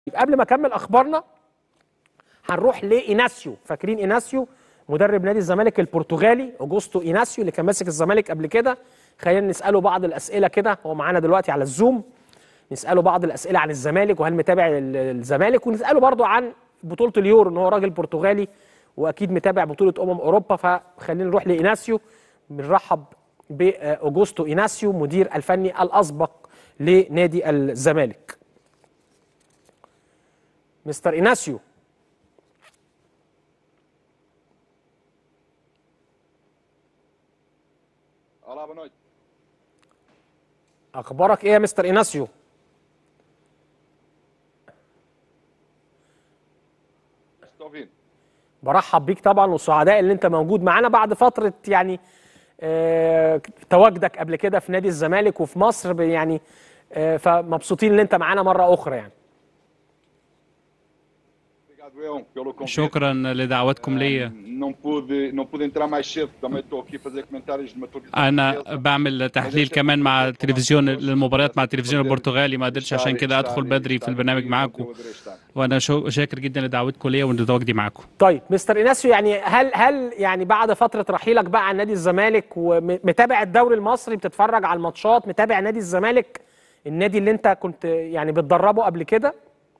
قبل ما اكمل اخبارنا هنروح لايناسيو فاكرين ايناسيو مدرب نادي الزمالك البرتغالي اوجوستو ايناسيو اللي كان ماسك الزمالك قبل كده خلينا نساله بعض الاسئله كده هو معانا دلوقتي على الزوم نساله بعض الاسئله عن الزمالك وهل متابع ال- الزمالك ونساله برضو عن بطوله اليورو ان هو راجل برتغالي واكيد متابع بطوله امم اوروبا فخلينا نروح لايناسيو بنرحب باوجوستو ايناسيو مدير الفني الاسبق لنادي الزمالك مستر ايناسيو Olá, boa noite. اخبارك ايه يا مستر ايناسيو Estou ouvindo. برحب بيك طبعا وسعداء ان انت موجود معانا بعد فتره يعني آه، تواجدك قبل كده في نادي الزمالك وفي مصر ب- يعني آه، فمبسوطين ان انت معانا مره اخرى يعني Obrigado eu pelo convite. شكرا لدعوتكم ليا Não pude, não pude entrar mais cedo. Também estou aqui a fazer comentários de uma televisão انا portuguesa. بعمل تحليل كمان مع التلفزيون للمباريات مع التلفزيون البرتغالي ما قدرتش عشان كده ادخل بدري في البرنامج معاكم Eu adorei estar. وانا شو- شاكر جدا لدعوتكم ليا وان تواجدي معاكم طيب مستر ايناسيو يعني هل هل يعني بعد فتره رحيلك بقى عن نادي الزمالك ومتابع الدوري المصري بتتفرج على الماتشات متابع نادي الزمالك النادي اللي انت كنت يعني بتدربه قبل كده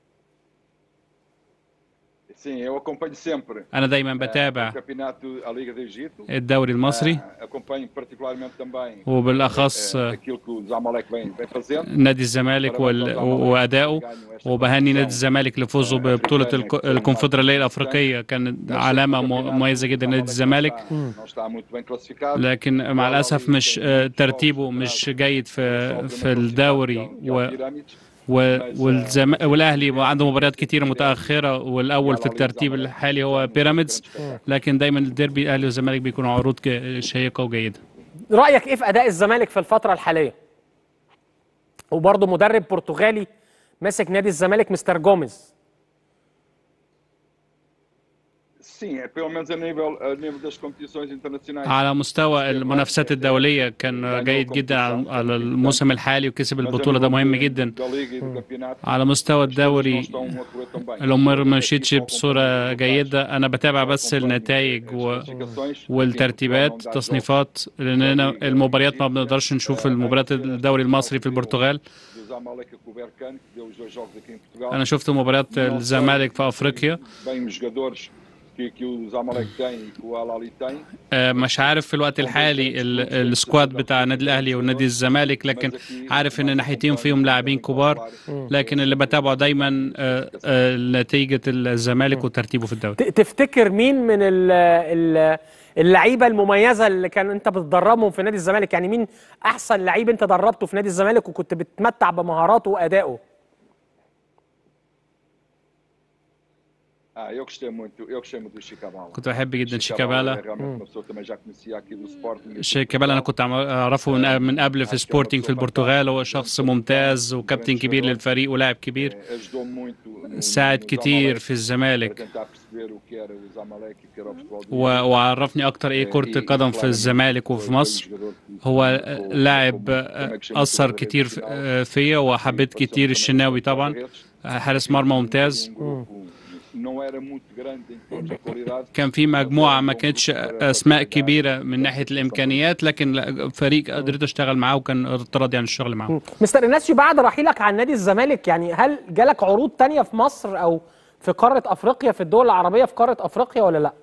Sim, eu acompanho sempre انا دايما eh, بتابع o campeonato a Liga do Egito. الدوري المصري Eh, acompanho particularmente também وبالاخص eh, آه، aquilo que o Zamalek vem, vem fazendo. نادي الزمالك وال- وادائه وبهني نادي الزمالك لفوزه ببطوله الك- الكونفدراليه الافريقيه كانت علامه م- مميزه جدا لنادي الزمالك Não está muito bem classificado. لكن مع الاسف مش آه، ترتيبه مش جيد في في الدوري و و- والزم... والاهلي عنده مباريات كتيره متاخره والاول في الترتيب الحالي هو بيراميدز لكن دايما الديربي الاهلي والزمالك بيكونوا عروض ك- شيقه وجيده رايك ايه في اداء الزمالك في الفتره الحاليه وبرضه مدرب برتغالي ماسك نادي الزمالك مستر جوميز Sim, é pelo menos a nível, a nível das competições internacionais. على مستوى المنافسات الدوليه كان جيد جدا على- على الموسم الحالي وكسب Mas a البطوله ده nível مهم de- جدا Da Liga e do campeonato, على مستوى as coisas não الدوري estão a correr tão bem. الامور ما مشيتش Aqui, بصوره com- جيده انا بتابع بس النتائج و... classificações, والترتيبات enfim, التصنيفات لاننا المباريات ما بنقدرش نشوف المباريات الدوري المصري في البرتغال do Zamalek com o Berkane, que deu os dois jogos aqui em Portugal. انا شفت مباريات الزمالك في افريقيا Bem os jogadores que, que o Zamalek tem e que o Al Ahly tem. آه، مش عارف في الوقت الحالي ال- السكواد بتاع النادي الاهلي ونادي الزمالك لكن عارف ان ناحيتين فيهم لاعبين كبار لكن اللي بتابعه دايما آه، آه، نتيجه الزمالك وترتيبه في الدوري ت- تفتكر مين من ال- ال- اللعيبه المميزه اللي كان انت بتدربهم في نادي الزمالك يعني مين احسن لعيب انت دربته في نادي الزمالك وكنت بتتمتع بمهاراته وادائه Ah, eu gostei muito, eu gostei muito do Chicabala. كنت بحب جدا Chicabala é شيكابالا realmente uma pessoa que também já conhecia aqui do Sporting. شيكابالا انا كنت عم- اعرفه من من قبل في سبورتنج في البرتغال هو شخص ممتاز وكابتن كبير للفريق ولاعب كبير Eh, Ajudou muito no- ساعد no كتير Zamalek في para الزمالك tentar perceber o que era o Zamalek e o que era o futebol do و- وعرفني اكتر ايه كرة القدم في الزمالك وفي مصر هو لاعب اثر كتير في- فيا وحبيت كتير الشناوي طبعا حارس مرمى ممتاز كان في مجموعة ما كانتش أسماء كبيرة من ناحية الإمكانيات لكن لا، فريق قدرت أشتغل معاه وكان راضي عن الشغل معاه مستر ايناسيو بعد رحيلك عن نادي الزمالك يعني هل جالك عروض تانية في مصر او في قاره افريقيا في الدول العربيه في قاره افريقيا ولا لا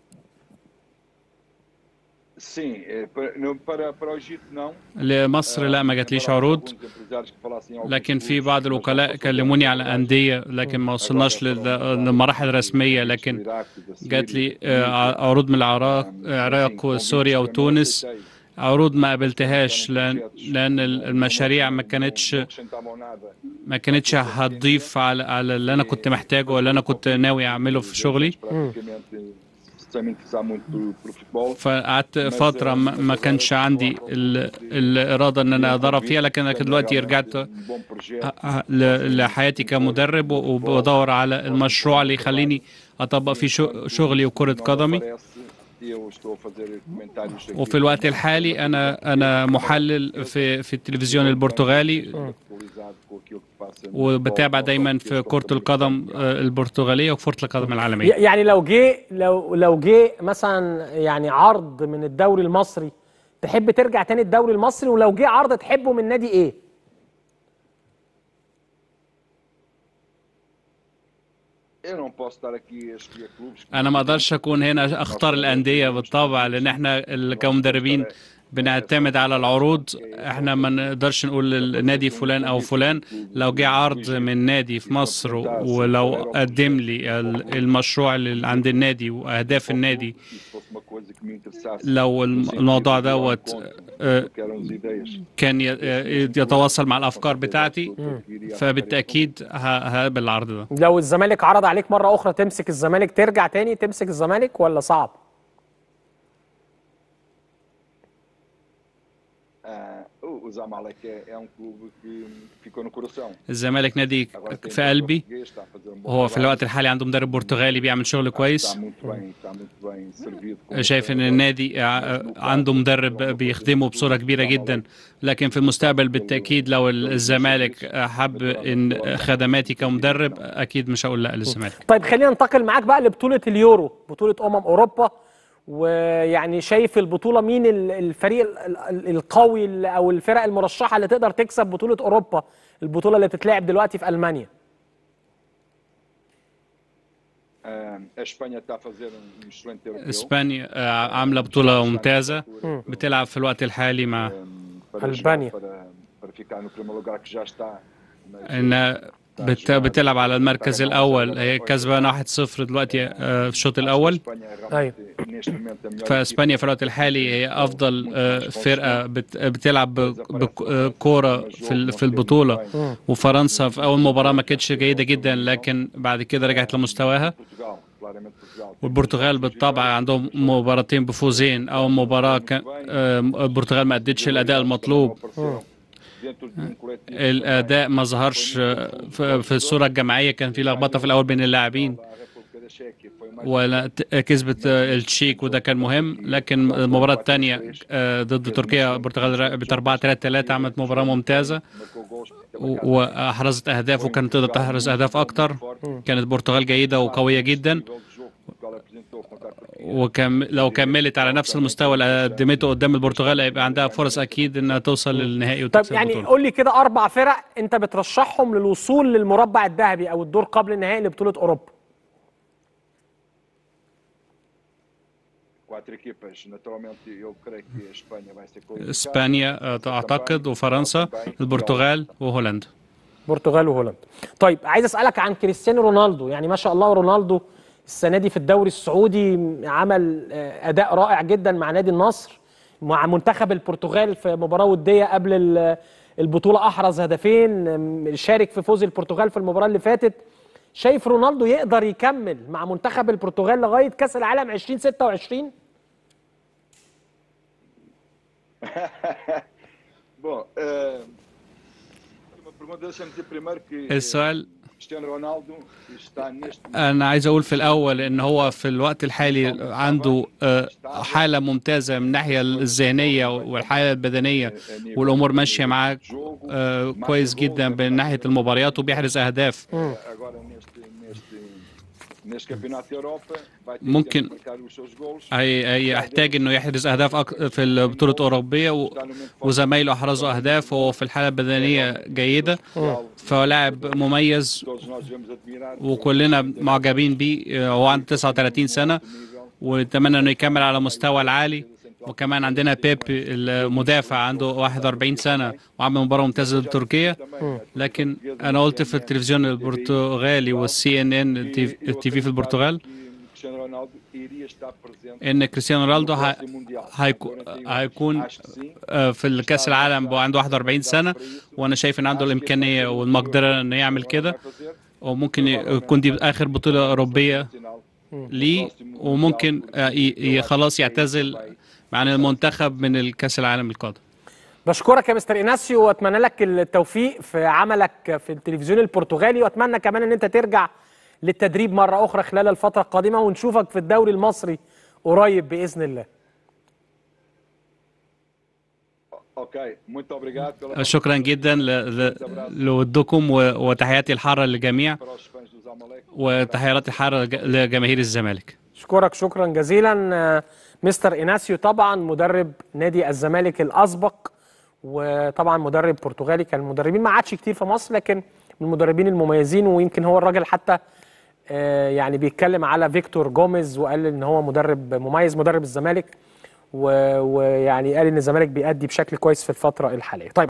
Sim, eh, para, não, para, para o Egito não. لمصر لا ما جاتليش عروض لكن في بعض الوكلاء كلموني على أندية لكن ما وصلناش لل- للمراحل الرسمية لكن جات لي آه، عروض من العراق العراق وسوريا وتونس عروض ما قابلتهاش لأن, لأن المشاريع ما كانتش ما كانتش هتضيف على على اللي انا كنت محتاجه ولا انا كنت ناوي اعمله في شغلي sem me interessar muito por, por futebol. فقعدت فتره ما ما كانش عندي ال- الاراده ان انا ادرب فيها لكن انا دلوقتي رجعت Um bom projeto. ل- لحياتي كمدرب وبدور على المشروع اللي يخليني اطبق فيه شو- شغلي وكره قدمي Parece, Eu estou a fazer comentários aqui. وفي الوقت الحالي انا انا محلل في في التلفزيون البرتغالي atualizado com aquilo que passa وبتابع دايما في كرة القدم آه، البرتغالية وكرة القدم العالمية يعني لو جه لو لو جه مثلا يعني عرض من الدوري المصري تحب ترجع تاني الدوري المصري ولو جه عرض تحبه من نادي ايه؟ انا ما اقدرش اكون هنا اختار الانديه بالطبع لان احنا ال- كمدربين بنعتمد على العروض احنا ما نقدرش نقول النادي فلان او فلان لو جه عرض من نادي في مصر ولو قدم لي ال- المشروع اللي عند النادي واهداف النادي لو الم- الموضوع دوت آه، كان ي- يتواصل مع الافكار بتاعتي فبالتاكيد ه- هقبل العرض ده لو الزمالك عرض عليك مره اخرى تمسك الزمالك ترجع تاني تمسك الزمالك ولا صعب؟ O Zamalek é, é um clube que ficou no coração. الزمالك نادي Agora tem في um قلبي português, está a fazer um bom هو في trabalho, الوقت الحالي عنده مدرب برتغالي بيعمل شغل كويس Está muito bem, está muito bem servido. com شايف ان treinador. النادي ع- عنده مدرب بيخدمه بصوره كبيره جدا لكن في المستقبل بالتاكيد لو الزمالك حب ان خدماتي كمدرب اكيد مش هقول لا للزمالك طيب خلينا ننتقل معاك بقى لبطوله اليورو بطوله امم اوروبا ويعني شايف البطوله مين ال- الفريق ال- ال- القوي ال- او الفرق المرشحه اللي تقدر تكسب بطوله اوروبا البطوله اللي بتتلعب دلوقتي في المانيا Ah, A Espanha está a fazer um excelente europeu. اسبانيا آه، عامله بطوله ممتازه بتلعب في الوقت الحالي مع um, para Albânia. jogar, para, para ficar no primeiro lugar que já está. mas, ان بت- بتلعب على المركز الاول هي كسبانه 1-0 دلوقتي آه، في الشوط الاول Espanha é أيوة. realmente, neste momento, a melhor فاسبانيا في الوقت الحالي هي افضل آه، فرقه بت- بتلعب بكوره في ال- في البطوله وفرنسا في اول مباراه ما كانتش جيده جدا لكن بعد كده رجعت لمستواها Portugal, claramente Portugal. والبرتغال بالطبع عندهم مباراتين بفوزين اول مباراه كان آه، البرتغال ما ادتش الاداء المطلوب Dentro de um coletivo الاداء ما ظهرش آه، في في الصوره الجماعيه كان في لخبطه في الاول بين اللاعبين da República da Chequia foi mais ولا ت- كسبت آه، التشيك وده كان مهم لكن المباراه الثانيه ضد تركيا البرتغال رقبت 4 3 3 عملت مباراه ممتازه marcou gols porque و- واحرزت اهداف وكانت تقدر تحرز اهداف اكتر كانت البرتغال جيده وقويه جدا o nível de jogo que Portugal apresentou contra a Turquia وكم لو كملت على نفس المستوى اللي قدمته قدام البرتغال هيبقى عندها فرص اكيد انها توصل للنهائي طيب وتكسب يعني البطوله قول لي كده اربع فرق انت بترشحهم للوصول للمربع الذهبي او الدور قبل النهائي لبطوله اوروبا quatro equipas naturalmente eu creio que a Espanha vai ser qualificada اسبانيا آه، اعتقد وفرنسا البرتغال وهولندا البرتغال وهولندا طيب عايز اسالك عن كريستيانو رونالدو يعني ما شاء الله رونالدو السنه دي في الدوري السعودي عمل آه، اداء رائع جدا مع نادي النصر مع منتخب البرتغال في مباراه وديه قبل ال- البطوله احرز هدفين آم، شارك في فوز البرتغال في المباراه اللي فاتت شايف رونالدو يقدر يكمل مع منتخب البرتغال لغايه كاس العالم 2026 bom eh, uma pergunta deixa-me dizer primeiro que eh, السؤال Cristiano Ronaldo está neste momento انا عايز اقول في الاول ان هو في الوقت الحالي عنده آه، حاله ممتازه من الناحيه الذهنيه والحاله البدنيه والامور ماشيه معاه آه، كويس جدا من ناحيه المباريات وبيحرز اهداف agora neste neste neste campeonato da Europa vai ter ممكن que marcar os seus gols هي هيحتاج انه يحرز اهداف أك- في البطوله الاوروبيه و- وزمايله احرزوا اهداف وهو في الحاله البدنيه جيده فهو لاعب مميز todos nós devemos admirar وكلنا معجبين بيه هو عنده 39 سنه ونتمنى انه يكمل على مستوى العالي وكمان عندنا بيب المدافع عنده 41 سنه وعمل مباراه ممتازه ضد تركيا لكن انا قلت في التلفزيون البرتغالي والسي ان ان التي في في البرتغال que Cristiano Ronaldo iria estar presente ان كريستيانو رونالدو ه- no Mundial. هيكو- 41 هيكون acho que sim. آه، في الكاس العالم بقى عنده 41 سنه وانا شايف ان عنده الامكانيه والمقدره انه يعمل كده Vai fazer. وممكن يكون دي اخر بطوله اوروبيه Nacional. ليه وممكن آه، ي- ي- خلاص يعتزل عن المنتخب من الكاس العالم القادم بشكرك يا مستر ايناسيو واتمنى لك التوفيق في عملك في التلفزيون البرتغالي واتمنى كمان ان انت ترجع للتدريب مره اخرى خلال الفتره القادمه ونشوفك في الدوري المصري قريب باذن الله Ok, muito obrigado pela شكرا جدا ل- ل- لودكم و- وتحياتي الحارة للجميع para os fãs do Zamalek. وتحياتي الحارة لج- لجماهير الزمالك اشكرك شكرا جزيلا آه، مستر ايناسيو طبعا مدرب نادي الزمالك الاسبق وطبعا مدرب برتغالي كان المدربين ما عادش كتير في مصر لكن من المدربين المميزين ويمكن هو الراجل حتى آه، يعني بيتكلم على فيكتور جوميز وقال ان هو مدرب مميز مدرب الزمالك و- ويعني قال ان الزمالك بيأدي بشكل كويس في الفتره الحاليه طيب